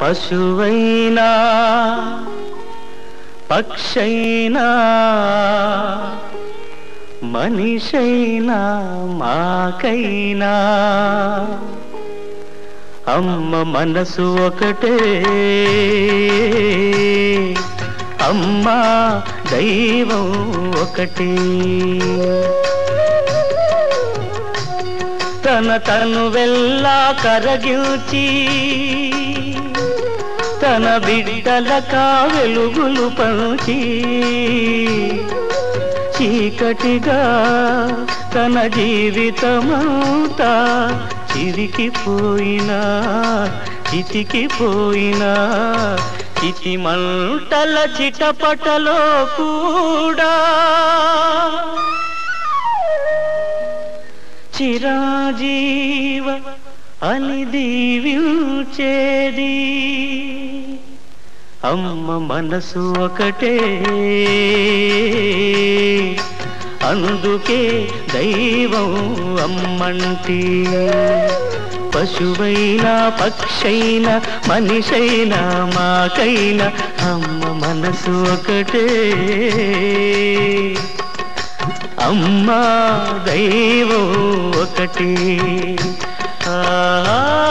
పశువైనా పక్షైనా మనిషైనా మాకైనా అమ్మ మనసు ఒకటే అమ్మ దైవం ఒకటి తన తను వెళ్ళా కరగిల్చి తన బిడ్డలకా వెలుగులు పంచి చీకటిగా తన జీవితమంతా చిరికిపోయినా చితికిపోయినా చితి మంటల చిటపటలో కూడా చిరాజీవ అని దీవించేది అమ్మ మనసు ఒకటే అందుకే దైవం అమ్మంటి పశువైనా పక్షైనా మనిషైనా మాకైనా అమ్మ మనసు ఒకటే అమ్మా దైవం ఒకటి ఆ